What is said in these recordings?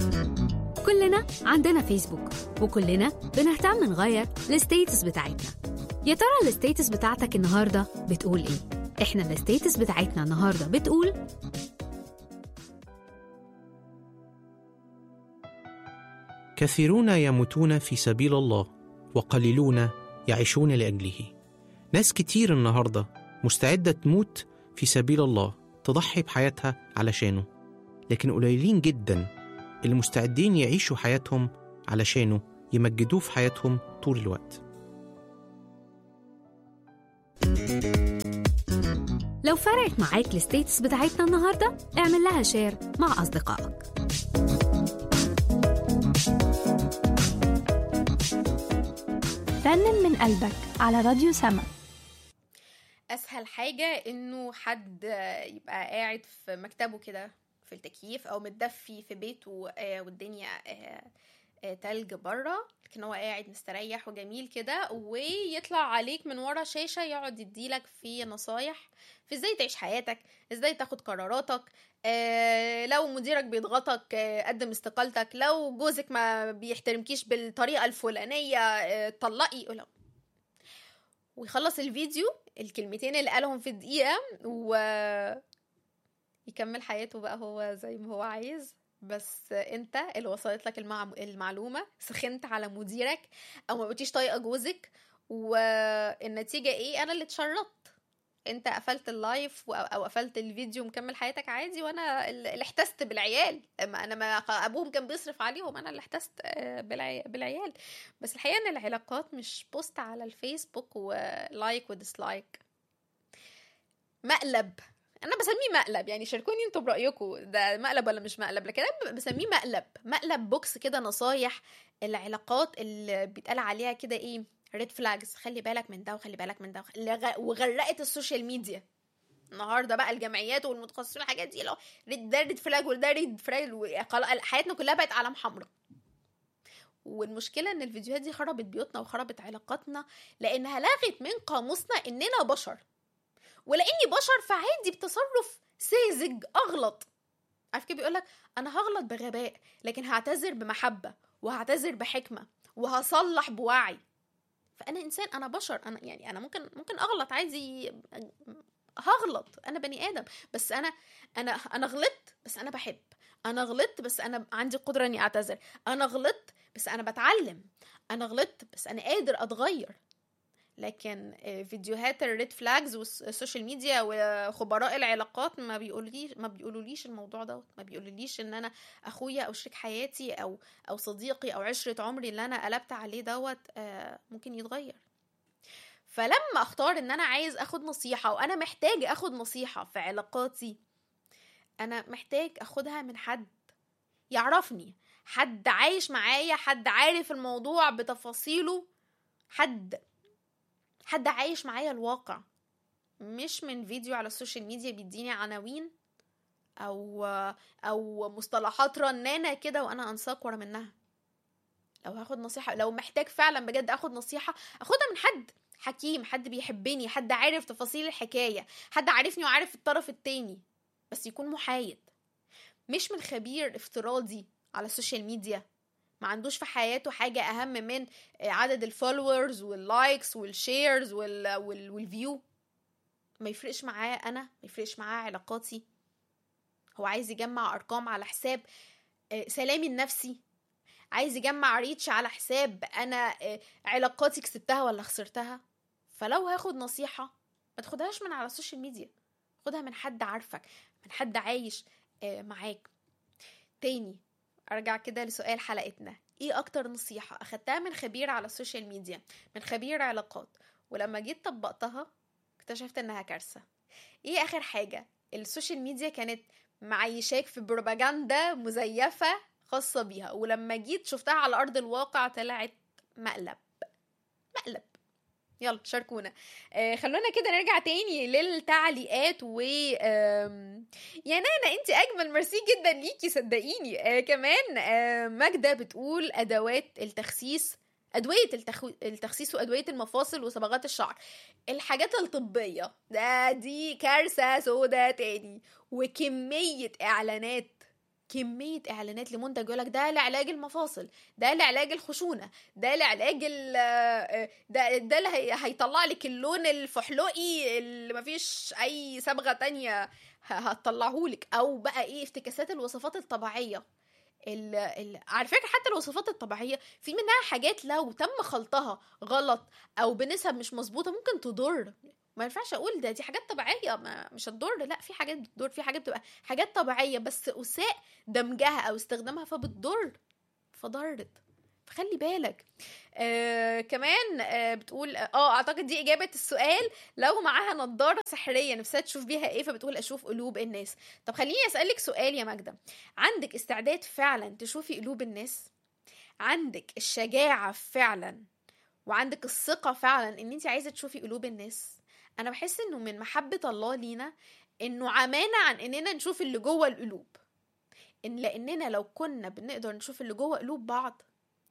كلنا عندنا فيسبوك وكلنا بنهتم نغير الستيتس بتاعتنا يا ترى الستيتس بتاعتك النهارده بتقول ايه احنا الستيتس بتاعتنا النهارده بتقول كثيرون يموتون في سبيل الله وقليلون يعيشون لاجله ناس كتير النهارده مستعده تموت في سبيل الله تضحي بحياتها علشانه لكن قليلين جدا اللي مستعدين يعيشوا حياتهم علشانه يمجدوه في حياتهم طول الوقت لو فرقت معاك الستيتس بتاعتنا النهارده اعمل لها شير مع اصدقائك رنن من قلبك على راديو سما اسهل حاجه انه حد يبقى قاعد في مكتبه كده في التكييف او متدفي في بيته آه، والدنيا آه، آه، تلج بره لكن هو قاعد مستريح وجميل كده ويطلع عليك من ورا شاشه يقعد يديلك في نصايح في ازاي تعيش حياتك ازاي تاخد قراراتك آه لو مديرك بيضغطك آه قدم استقالتك لو جوزك ما بيحترمكيش بالطريقه الفلانيه آه طلقي لا ويخلص الفيديو الكلمتين اللي قالهم في الدقيقه و يكمل حياته بقى هو زي ما هو عايز بس انت اللي وصلت لك المع... المعلومه سخنت على مديرك او ما بقيتيش طايقه جوزك والنتيجه ايه انا اللي اتشردت انت قفلت اللايف و- او قفلت الفيديو ومكمل حياتك عادي وانا اللي احتست بالعيال اما انا ما ابوهم كان بيصرف عليهم انا اللي احتست آه، بالعي... بالعيال بس الحقيقه ان العلاقات مش بوست على الفيسبوك ولايك وديسلايك مقلب انا بسميه مقلب يعني شاركوني انتوا برايكم ده مقلب ولا مش مقلب لكن انا بسميه مقلب مقلب بوكس كده نصايح العلاقات اللي بيتقال عليها كده ايه ريد فلاجز خلي بالك من ده وخلي بالك من ده وخ- اللي غ- وغرقت السوشيال ميديا النهارده بقى الجمعيات والمتخصصين الحاجات دي لو ريد ده ريد فلاج وده ريد فلاج وخلاص حياتنا كلها بقت علام حمراء والمشكله ان الفيديوهات دي خربت بيوتنا وخربت علاقاتنا لانها لغت من قاموسنا اننا بشر ولاني بشر فعادي بتصرف ساذج اغلط عارف كده بيقولك انا هغلط بغباء لكن هعتذر بمحبه وهعتذر بحكمه وهصلح بوعي فانا انسان انا بشر انا يعني انا ممكن ممكن اغلط عادي هغلط انا بني ادم بس انا انا انا غلطت بس انا بحب انا غلطت بس انا عندي القدره اني اعتذر انا غلطت بس انا بتعلم انا غلطت بس انا قادر اتغير لكن آه، فيديوهات الريد فلاجز والسوشيال ميديا وخبراء العلاقات ما بيقولوليش ما بيقولوليش الموضوع دوت ما بيقولوليش ان انا اخويا او شريك حياتي او او صديقي او عشره عمري اللي انا قلبت عليه دوت آه، ممكن يتغير فلما اختار ان انا عايز اخد نصيحه وانا محتاج اخد نصيحه في علاقاتي انا محتاج اخدها من حد يعرفني حد عايش معايا حد عارف الموضوع بتفاصيله حد حد عايش معايا الواقع مش من فيديو على السوشيال ميديا بيديني عناوين او او مصطلحات رنانه كده وانا انساق ورا منها لو هاخد نصيحه لو محتاج فعلا بجد اخد نصيحه اخدها من حد حكيم حد بيحبني حد عارف تفاصيل الحكايه حد عارفني وعارف الطرف التاني بس يكون محايد مش من خبير افتراضي على السوشيال ميديا ما عندوش في حياته حاجة أهم من عدد الفولورز واللايكس والشيرز وال... وال... والفيو ما يفرقش معاه أنا ما يفرقش معاه علاقاتي هو عايز يجمع أرقام على حساب آه، سلامي النفسي عايز يجمع ريتش على حساب أنا آه، علاقاتي كسبتها ولا خسرتها فلو هاخد نصيحة ما تاخدهاش من على السوشيال ميديا خدها من حد عارفك من حد عايش آه، معاك تاني ارجع كده لسؤال حلقتنا ايه اكتر نصيحة اخدتها من خبير على السوشيال ميديا من خبير علاقات ولما جيت طبقتها اكتشفت انها كارثة ايه اخر حاجة السوشيال ميديا كانت معيشاك في بروباجندا مزيفة خاصة بيها ولما جيت شفتها على ارض الواقع طلعت مقلب مقلب يلا شاركونا آه خلونا كده نرجع تاني للتعليقات و آم، يا نانا انت اجمل ميرسي جدا ليكي صدقيني آه كمان آه ماجدة بتقول ادوات التخسيس أدوية التخو... التخسيس وأدوية المفاصل وصبغات الشعر الحاجات الطبية ده دي كارثة سودا تاني وكمية إعلانات كميه اعلانات لمنتج يقول لك ده لعلاج المفاصل ده لعلاج الخشونه ده لعلاج ال ده ده اللي هي- هيطلع لك اللون الفحلقي اللي مفيش اي صبغه تانية ه- هتطلعهولك او بقى ايه افتكاسات الوصفات الطبيعيه ال ال على فكره حتى الوصفات الطبيعيه في منها حاجات لو تم خلطها غلط او بنسب مش مظبوطه ممكن تضر ما ينفعش اقول ده دي حاجات طبيعيه ما مش هتضر لا في حاجات بتضر في حاجات بتبقى حاجات طبيعيه بس اساء دمجها او استخدامها فبتضر فضرت فخلي بالك آه كمان آه بتقول اه اعتقد دي اجابه السؤال لو معاها نضاره سحريه نفسها تشوف بيها ايه فبتقول اشوف قلوب الناس طب خليني اسالك سؤال يا ماجده عندك استعداد فعلا تشوفي قلوب الناس عندك الشجاعه فعلا وعندك الثقه فعلا ان انت عايزه تشوفي قلوب الناس انا بحس انه من محبه الله لينا انه عمانا عن اننا نشوف اللي جوه القلوب ان لاننا لو كنا بنقدر نشوف اللي جوه قلوب بعض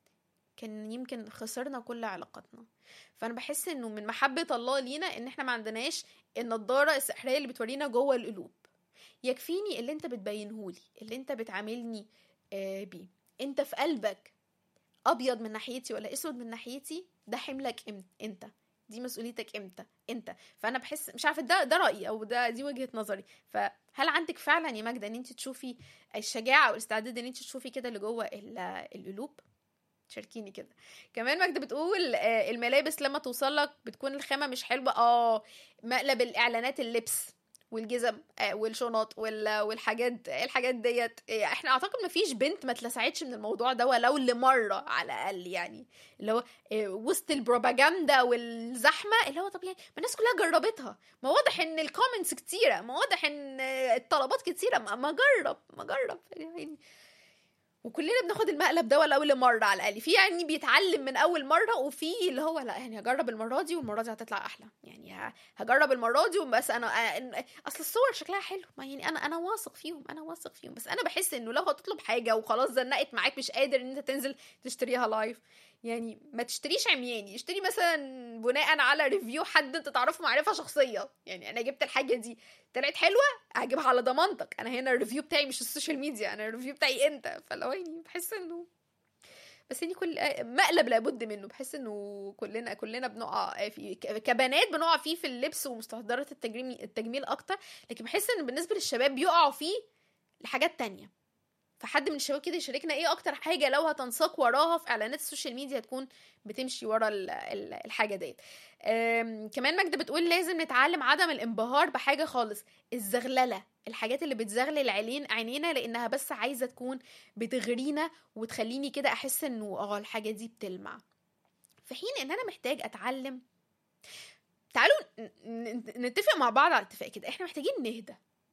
كان يمكن خسرنا كل علاقاتنا فانا بحس انه من محبه الله لينا ان احنا ما عندناش النضاره السحريه اللي بتورينا جوه القلوب يكفيني اللي انت بتبينهولي اللي انت بتعاملني آه بيه انت في قلبك ابيض من ناحيتي ولا اسود من ناحيتي ده حملك إم- انت دي مسؤوليتك امتى انت فانا بحس مش عارفه ده ده رايي او ده دي وجهه نظري فهل عندك فعلا يا ماجده ان انت تشوفي الشجاعه والاستعداد ان انت تشوفي كده اللي جوه ال- القلوب شاركيني كده كمان ماجده بتقول آه، الملابس لما توصل لك بتكون الخامه مش حلوه اه مقلب الاعلانات اللبس والجزم آه، والشنط وال- والحاجات الحاجات ديت آه، احنا اعتقد ما فيش بنت ما اتلسعتش من الموضوع ده ولو لمره على الاقل يعني اللي هو آه، وسط البروباجندا والزحمه اللي هو طب يعني ما الناس كلها جربتها ما واضح ان الكومنتس كتيره ما واضح ان آه، الطلبات كتيره ما ما جرب ما جرب يعني وكلنا بناخد المقلب ده ولو لمره على الاقل في يعني بيتعلم من اول مره وفي اللي هو لا يعني هجرب المره دي والمره دي هتطلع احلى يعني ه- هجرب المره دي بس انا أنا- اصل الصور شكلها حلو ما يعني انا انا واثق فيهم انا واثق فيهم بس انا بحس انه لو هتطلب حاجه وخلاص زنقت معاك مش قادر ان انت تنزل تشتريها لايف يعني ما تشتريش عمياني اشتري مثلا بناء على ريفيو حد انت تعرفه معرفه شخصيه يعني انا جبت الحاجه دي طلعت حلوه هجيبها على ضمانتك انا هنا الريفيو بتاعي مش السوشيال ميديا انا الريفيو بتاعي انت فلو يعني بحس انه بس يعني كل مقلب لابد منه بحس انه كلنا كلنا بنقع فيه ك- كبنات بنقع فيه في اللبس ومستحضرات التجميل التجميل اكتر لكن بحس ان بالنسبه للشباب بيقعوا فيه لحاجات تانية فحد من الشباب كده يشاركنا ايه اكتر حاجه لو هتنساق وراها في اعلانات السوشيال ميديا تكون بتمشي ورا ال- ال- الحاجه ديت أم، كمان ماجدة بتقول لازم نتعلم عدم الانبهار بحاجه خالص الزغلله الحاجات اللي بتزغلل عينين عينينا لانها بس عايزه تكون بتغرينا وتخليني كده احس انه اه الحاجه دي بتلمع في حين ان انا محتاج اتعلم تعالوا ن- ن- نتفق مع بعض على اتفاق كده احنا محتاجين نهدى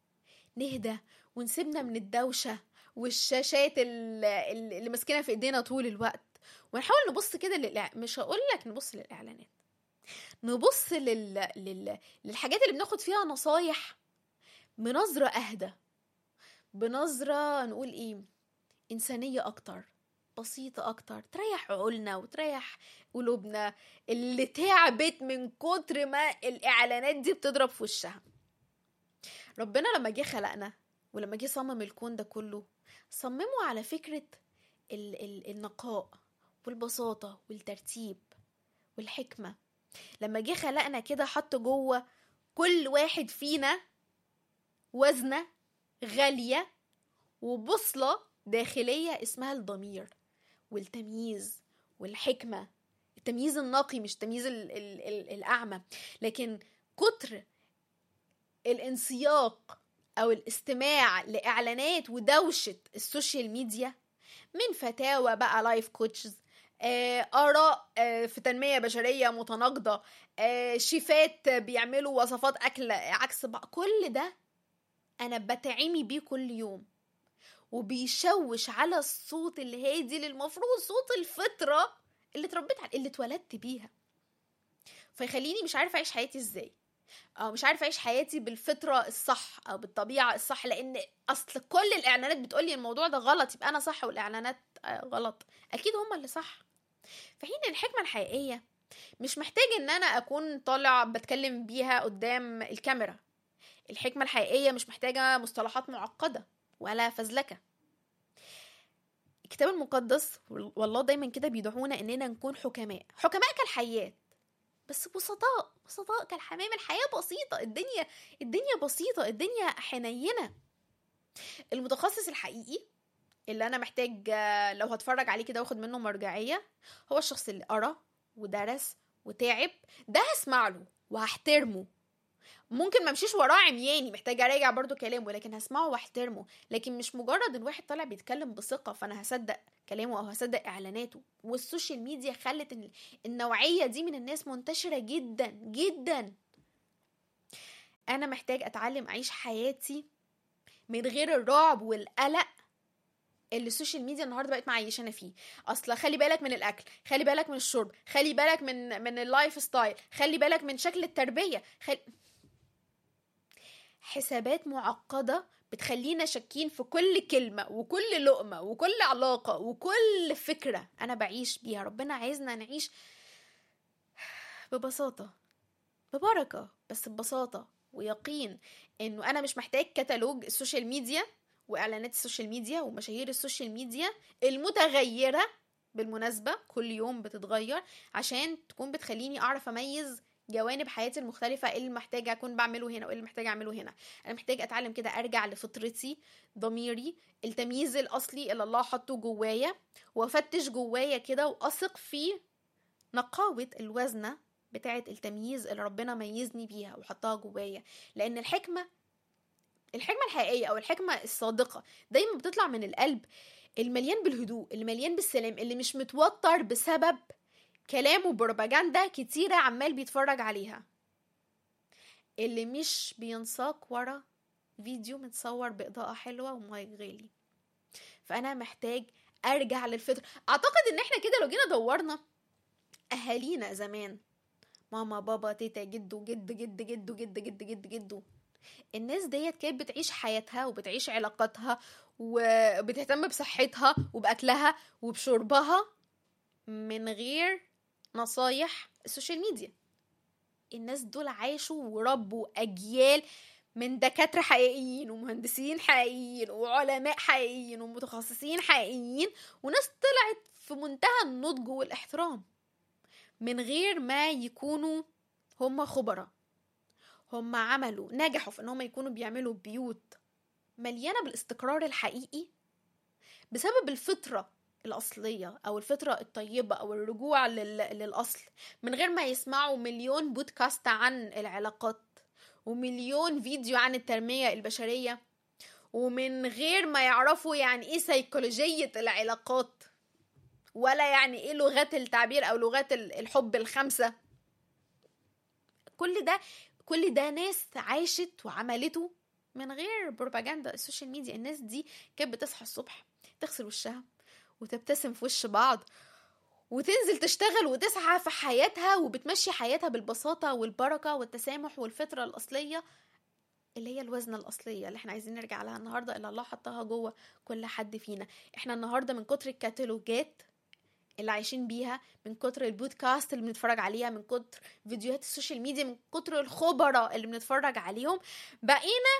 نهدى ونسيبنا من الدوشه والشاشات ال- ال- اللي ماسكينها في ايدينا طول الوقت ونحاول نبص كده للإع... مش هقول لك نبص للاعلانات نبص لل... لل... للحاجات اللي بناخد فيها نصايح بنظرة أهدى بنظرة نقول إيه إنسانية أكتر بسيطة أكتر تريح عقولنا وتريح قلوبنا اللي تعبت من كتر ما الإعلانات دي بتضرب في وشها ربنا لما جه خلقنا ولما جه صمم الكون ده كله صممه على فكرة ال- ال- النقاء والبساطة والترتيب والحكمة لما جه خلقنا كده حط جوه كل واحد فينا وزنة غالية وبوصلة داخلية اسمها الضمير والتمييز والحكمة التمييز النقي مش التمييز ال ال ال الأعمى لكن كتر الانسياق أو الاستماع لإعلانات ودوشة السوشيال ميديا من فتاوى بقى لايف كوتشز آه، آراء آه، في تنمية بشرية متناقضة آه، شيفات بيعملوا وصفات أكل عكس بعض كل ده أنا بتعمي بيه كل يوم وبيشوش على الصوت الهادي اللي المفروض صوت الفطرة اللي اتربيت على اللي اتولدت بيها فيخليني مش عارفة أعيش حياتي ازاي أو مش عارفة أعيش حياتي بالفطرة الصح أو بالطبيعة الصح لأن أصل كل الإعلانات بتقولي الموضوع ده غلط يبقى أنا صح والإعلانات آه، غلط أكيد هما اللي صح في حين الحكمة الحقيقية مش محتاج ان انا اكون طالع بتكلم بيها قدام الكاميرا الحكمة الحقيقية مش محتاجة مصطلحات معقدة ولا فزلكة الكتاب المقدس والله دايما كده بيدعونا اننا نكون حكماء حكماء كالحيات بس بسطاء بسطاء كالحمام الحياة بسيطة الدنيا الدنيا بسيطة الدنيا حنينة المتخصص الحقيقي اللي انا محتاج آه، لو هتفرج عليه كده واخد منه مرجعية هو الشخص اللي قرا ودرس وتعب ده هسمع له وهحترمه ممكن ما امشيش وراه عمياني محتاجه اراجع برضو كلامه لكن هسمعه واحترمه لكن مش مجرد الواحد طالع بيتكلم بثقه فانا هصدق كلامه او هصدق اعلاناته والسوشيال ميديا خلت ال- النوعيه دي من الناس منتشره جدا جدا انا محتاج اتعلم اعيش حياتي من غير الرعب والقلق اللي السوشيال ميديا النهارده بقت معيشانا فيه اصل خلي بالك من الاكل خلي بالك من الشرب خلي بالك من من اللايف ستايل خلي بالك من شكل التربيه خلي... حسابات معقده بتخلينا شاكين في كل كلمه وكل لقمه وكل علاقه وكل فكره انا بعيش بيها ربنا عايزنا نعيش ببساطه ببركه بس ببساطه ويقين انه انا مش محتاج كتالوج السوشيال ميديا واعلانات السوشيال ميديا ومشاهير السوشيال ميديا المتغيره بالمناسبه كل يوم بتتغير عشان تكون بتخليني اعرف اميز جوانب حياتي المختلفة ايه اللي محتاجة أكون بعمله هنا وايه اللي محتاجة أعمله هنا أنا محتاج أتعلم كده أرجع لفطرتي ضميري التمييز الأصلي اللي الله حطه جوايا وأفتش جوايا كده وأثق في نقاوة الوزنة بتاعة التمييز اللي ربنا ميزني بيها وحطها جوايا لأن الحكمة الحكمة الحقيقية أو الحكمة الصادقة دايما بتطلع من القلب المليان بالهدوء اللي مليان بالسلام اللي مش متوتر بسبب كلام وبروباجندا كتيرة عمال بيتفرج عليها اللي مش بينساق ورا فيديو متصور بإضاءة حلوة ومايك غالي فأنا محتاج أرجع للفطر أعتقد إن إحنا كده لو جينا دورنا أهالينا زمان ماما بابا تيتا جدو جد جد جدو جد جد جد جدو الناس ديت كانت بتعيش حياتها وبتعيش علاقاتها وبتهتم بصحتها وبأكلها وبشربها من غير نصايح السوشيال ميديا الناس دول عاشوا وربوا أجيال من دكاترة حقيقيين ومهندسين حقيقيين وعلماء حقيقيين ومتخصصين حقيقيين وناس طلعت في منتهى النضج والاحترام من غير ما يكونوا هم خبراء هم عملوا نجحوا في ان هم يكونوا بيعملوا بيوت مليانة بالاستقرار الحقيقي بسبب الفطرة الأصلية أو الفطرة الطيبة أو الرجوع لل... للأصل من غير ما يسمعوا مليون بودكاست عن العلاقات ومليون فيديو عن التنمية البشرية ومن غير ما يعرفوا يعني ايه سيكولوجية العلاقات ولا يعني ايه لغات التعبير او لغات الحب الخمسة كل ده كل ده ناس عاشت وعملته من غير بروباجندا السوشيال ميديا الناس دي كانت بتصحى الصبح تغسل وشها وتبتسم في وش بعض وتنزل تشتغل وتسعى في حياتها وبتمشي حياتها بالبساطة والبركة والتسامح والفطرة الأصلية اللي هي الوزنة الأصلية اللي احنا عايزين نرجع لها النهاردة اللي الله حطها جوه كل حد فينا احنا النهاردة من كتر الكتالوجات اللي عايشين بيها من كتر البودكاست اللي بنتفرج عليها من كتر فيديوهات السوشيال ميديا من كتر الخبراء اللي بنتفرج عليهم بقينا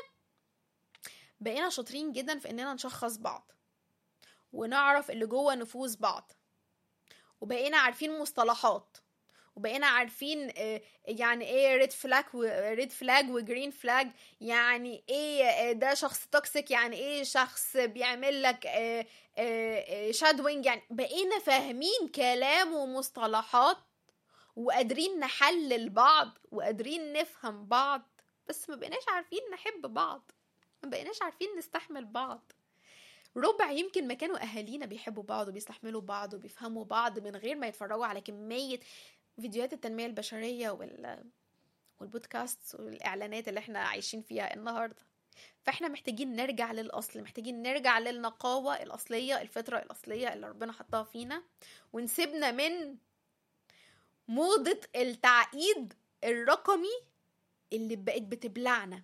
بقينا شاطرين جدا في اننا نشخص بعض ونعرف اللي جوه نفوس بعض وبقينا عارفين مصطلحات وبقينا عارفين يعني ايه ريد فلاج وريد فلاج وجرين فلاج يعني ايه ده شخص توكسيك يعني ايه شخص بيعمل لك شادوينج يعني بقينا فاهمين كلام ومصطلحات وقادرين نحلل بعض وقادرين نفهم بعض بس ما بقيناش عارفين نحب بعض ما بقيناش عارفين نستحمل بعض ربع يمكن ما كانوا اهالينا بيحبوا بعض وبيستحملوا بعض وبيفهموا بعض من غير ما يتفرجوا على كميه فيديوهات التنميه البشريه وال والبودكاست والاعلانات اللي احنا عايشين فيها النهارده فاحنا محتاجين نرجع للاصل محتاجين نرجع للنقاوه الاصليه الفطره الاصليه اللي ربنا حطها فينا ونسيبنا من موضه التعقيد الرقمي اللي بقت بتبلعنا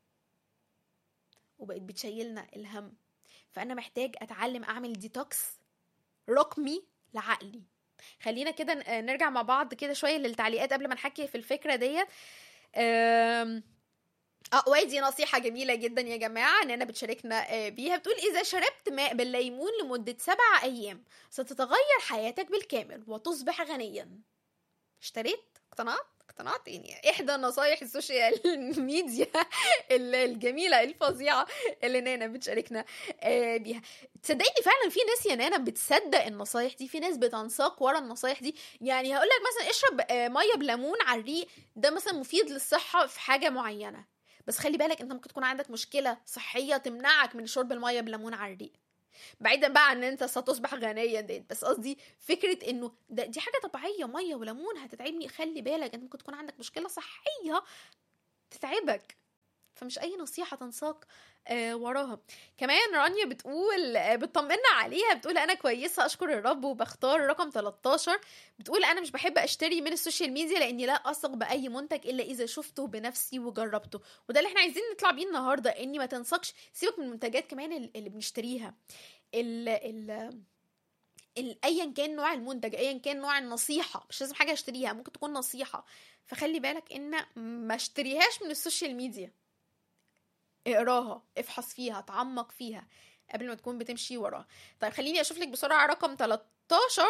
وبقت بتشيلنا الهم فانا محتاج اتعلم اعمل ديتوكس رقمي لعقلي خلينا كده نرجع مع بعض كده شويه للتعليقات قبل ما نحكي في الفكره ديت اه وادي نصيحة جميلة جدا يا جماعة نانا بتشاركنا آه، بيها بتقول إذا شربت ماء بالليمون لمدة سبع أيام ستتغير حياتك بالكامل وتصبح غنيا اشتريت اقتنعت اقتنعت يعني إحدى نصايح السوشيال ميديا ال- الجميلة الفظيعة اللي نانا بتشاركنا آه، بيها تصدقيني فعلا في ناس يا نانا بتصدق النصايح دي في ناس بتنساق ورا النصايح دي يعني هقول لك مثلا اشرب آه، ميه بليمون على الريق ده مثلا مفيد للصحه في حاجه معينه بس خلي بالك انت ممكن تكون عندك مشكله صحيه تمنعك من شرب الميه بليمون على الريق بعيدا بقى عن ان انت ستصبح غنيا ديت بس قصدي فكره انه ده دي حاجه طبيعيه ميه وليمون هتتعبني خلي بالك انت ممكن تكون عندك مشكله صحيه تتعبك فمش اي نصيحه تنساق آه وراها كمان رانيا بتقول آه بتطمنا عليها بتقول انا كويسه اشكر الرب وبختار رقم 13 بتقول انا مش بحب اشتري من السوشيال ميديا لاني لا اثق باي منتج الا اذا شفته بنفسي وجربته وده اللي احنا عايزين نطلع بيه النهارده اني ما تنسقش سيبك من المنتجات كمان ال- اللي بنشتريها ال ال ال- ايا كان نوع المنتج ايا كان نوع النصيحه مش لازم حاجه اشتريها ممكن تكون نصيحه فخلي بالك ان ما اشتريهاش من السوشيال ميديا اقراها افحص فيها تعمق فيها قبل ما تكون بتمشي وراها طيب خليني اشوف لك بسرعه رقم 13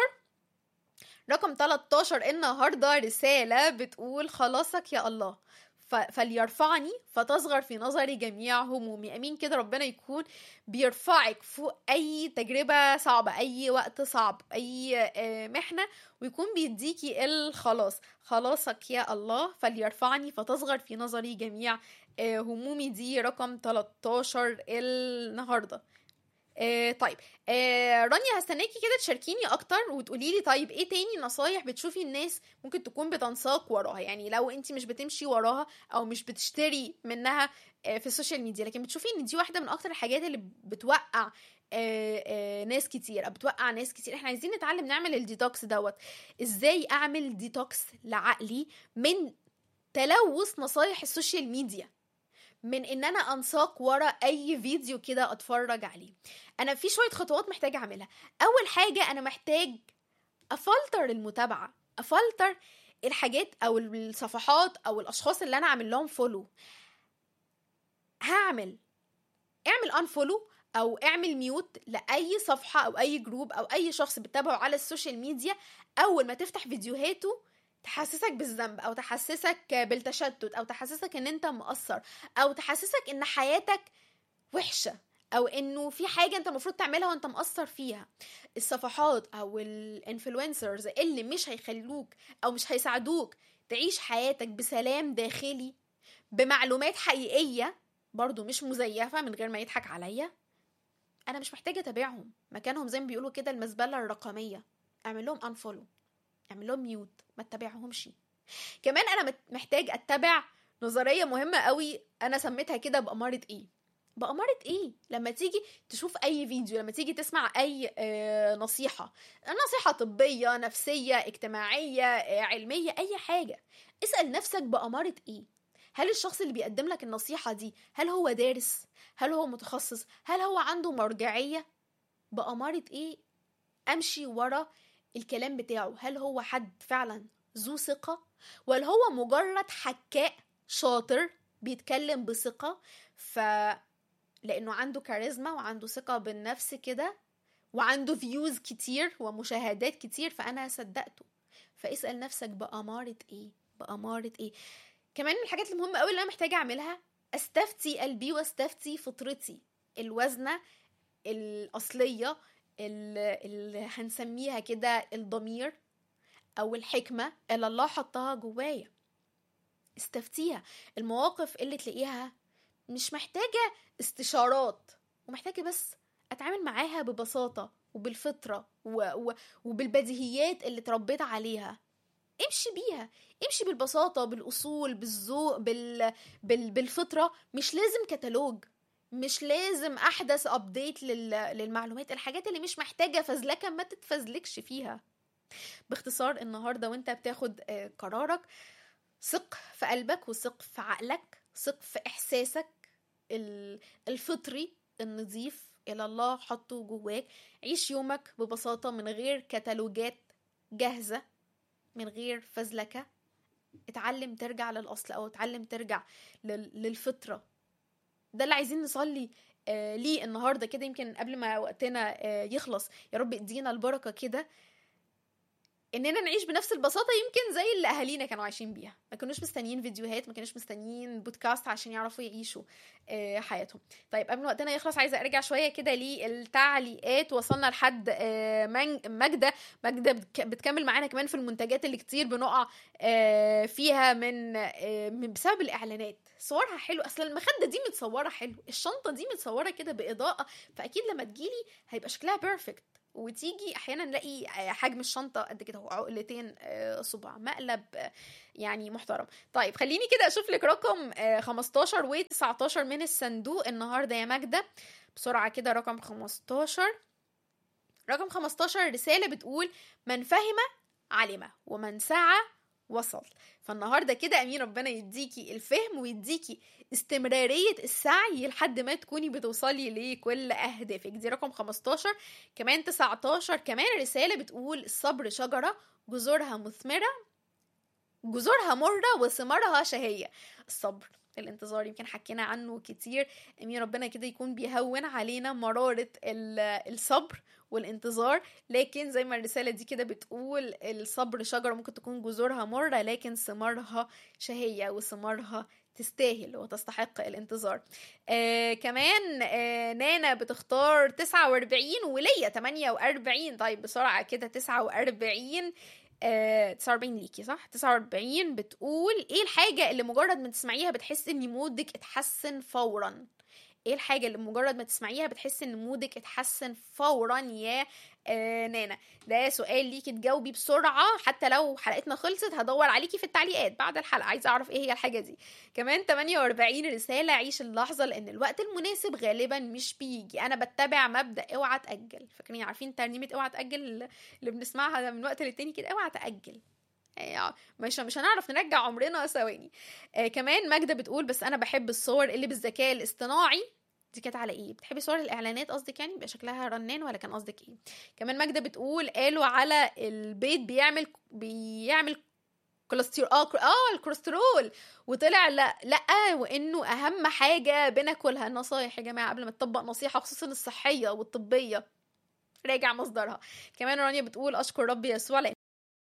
رقم 13 النهارده رساله بتقول خلاصك يا الله ف- فليرفعني فتصغر في نظري جميع همومي امين كده ربنا يكون بيرفعك فوق اي تجربه صعبه اي وقت صعب اي آه، محنه ويكون بيديكي الخلاص خلاصك يا الله فليرفعني فتصغر في نظري جميع آه، همومي دي رقم 13 النهارده آه طيب آه رانيا هستناكي كده تشاركيني اكتر وتقولي لي طيب ايه تاني نصايح بتشوفي الناس ممكن تكون بتنساق وراها يعني لو انت مش بتمشي وراها او مش بتشتري منها آه في السوشيال ميديا لكن بتشوفي ان دي واحده من اكتر الحاجات اللي بتوقع آه آه ناس كتير أو بتوقع ناس كتير احنا عايزين نتعلم نعمل الديتوكس دوت ازاي اعمل ديتوكس لعقلي من تلوث نصايح السوشيال ميديا من ان انا انساق ورا اي فيديو كده اتفرج عليه انا في شويه خطوات محتاجه اعملها اول حاجه انا محتاج افلتر المتابعه افلتر الحاجات او الصفحات او الاشخاص اللي انا عامل لهم فولو هعمل اعمل انفولو او اعمل ميوت لاي صفحه او اي جروب او اي شخص بتتابعه على السوشيال ميديا اول ما تفتح فيديوهاته تحسسك بالذنب او تحسسك بالتشتت او تحسسك ان انت مقصر او تحسسك ان حياتك وحشه او انه في حاجه انت المفروض تعملها وانت مقصر فيها الصفحات او الانفلونسرز اللي مش هيخلوك او مش هيساعدوك تعيش حياتك بسلام داخلي بمعلومات حقيقيه برضو مش مزيفه من غير ما يضحك عليا انا مش محتاجه اتابعهم مكانهم زي ما بيقولوا كده المزبله الرقميه اعمل لهم انفولو اعمل لهم ميوت ما تتابعهمش كمان انا مت- محتاج اتبع نظريه مهمه قوي انا سميتها كده بأمارة ايه بأمارة ايه لما تيجي تشوف اي فيديو لما تيجي تسمع اي آه، نصيحة نصيحة طبية نفسية اجتماعية آه، علمية اي حاجة اسأل نفسك بأمارة ايه هل الشخص اللي بيقدم لك النصيحة دي هل هو دارس هل هو متخصص هل هو عنده مرجعية بأمارة ايه امشي ورا الكلام بتاعه هل هو حد فعلا ذو ثقة ولا هو مجرد حكاء شاطر بيتكلم بثقة ف لأنه عنده كاريزما وعنده ثقة بالنفس كده وعنده فيوز كتير ومشاهدات كتير فأنا صدقته فاسأل نفسك بأمارة إيه بأمارة إيه كمان من الحاجات المهمة أوي اللي أنا محتاجة أعملها أستفتي قلبي واستفتي فطرتي الوزنة الأصلية اللي اللي هنسميها كده الضمير او الحكمه اللي الله حطها جوايا استفتيها المواقف اللي تلاقيها مش محتاجه استشارات ومحتاجه بس اتعامل معاها ببساطه وبالفطره و... و... وبالبديهيات اللي اتربيت عليها امشي بيها امشي بالبساطه بالاصول بالذوق بال... بال... بالفطره مش لازم كتالوج مش لازم احدث ابديت لل... للمعلومات الحاجات اللي مش محتاجه فزلكه ما تتفزلكش فيها باختصار النهارده وانت بتاخد آه، قرارك ثق في قلبك وثق في عقلك ثق في احساسك ال- الفطري النظيف اللي الله حطه جواك عيش يومك ببساطه من غير كتالوجات جاهزه من غير فزلكه اتعلم ترجع للاصل او اتعلم ترجع لل- للفطره ده اللي عايزين نصلي آه ليه النهارده كده يمكن قبل ما وقتنا آه يخلص يا رب ادينا البركه كده اننا نعيش بنفس البساطه يمكن زي اللي اهالينا كانوا عايشين بيها ما كانوش مستنيين فيديوهات ما كانوش مستنيين بودكاست عشان يعرفوا يعيشوا آه، حياتهم طيب قبل ما وقتنا يخلص عايزه ارجع شويه كده للتعليقات وصلنا لحد آه، من- ماجده ماجده بتك- بتكمل معانا كمان في المنتجات اللي كتير بنقع آه، فيها من آه، من بسبب الاعلانات صورها حلو اصل المخده دي متصوره حلو الشنطه دي متصوره كده باضاءه فاكيد لما تجيلي هيبقى شكلها بيرفكت وتيجي احيانا نلاقي آه، حجم الشنطه قد كده وعقلتين آه، صباع مقلب آه، يعني محترم طيب خليني كده اشوف لك رقم آه، 15 و19 من الصندوق النهارده يا ماجده بسرعه كده رقم 15 رقم 15 رساله بتقول من فهم علم ومن سعى وصل فالنهارده كده امين ربنا يديكي الفهم ويديكي استمراريه السعي لحد ما تكوني بتوصلي لكل اهدافك دي رقم 15 كمان 19 كمان رساله بتقول الصبر شجره جذورها مثمره جذورها مرة وثمارها شهية الصبر الانتظار يمكن حكينا عنه كتير امين ربنا كده يكون بيهون علينا مرارة ال- الصبر والانتظار لكن زي ما الرسالة دي كده بتقول الصبر شجرة ممكن تكون جذورها مرة لكن ثمارها شهية وثمارها تستاهل وتستحق الانتظار آه كمان آه نانا بتختار 49 وليا 48 طيب بسرعة كده 49 آه 49 ليكي صح 49 بتقول ايه الحاجة اللي مجرد ما تسمعيها بتحس ان مودك اتحسن فورا ايه الحاجة اللي مجرد ما تسمعيها بتحس ان مودك اتحسن فورا يا آه نانا ده سؤال ليكي تجاوبي بسرعة حتى لو حلقتنا خلصت هدور عليكي في التعليقات بعد الحلقة عايزة اعرف ايه هي الحاجة دي كمان 48 رسالة عيش اللحظة لان الوقت المناسب غالبا مش بيجي انا بتبع مبدأ اوعى تأجل فاكرين عارفين ترنيمة اوعى تأجل اللي بنسمعها من وقت للتاني كده اوعى تأجل يعني مش مش هنعرف نرجع عمرنا ثواني آه كمان ماجدة بتقول بس انا بحب الصور اللي بالذكاء الاصطناعي دي كانت على ايه بتحبي صور الاعلانات قصدك يعني بيبقى شكلها رنان ولا كان قصدك ايه كمان ماجدة بتقول قالوا على البيض بيعمل بيعمل كوليسترول اه كر- اه الكوليسترول وطلع لا لا وانه اهم حاجه بناكلها النصايح يا جماعه قبل ما تطبق نصيحه خصوصا الصحيه والطبيه راجع مصدرها كمان رانيا بتقول اشكر ربي يسوع لان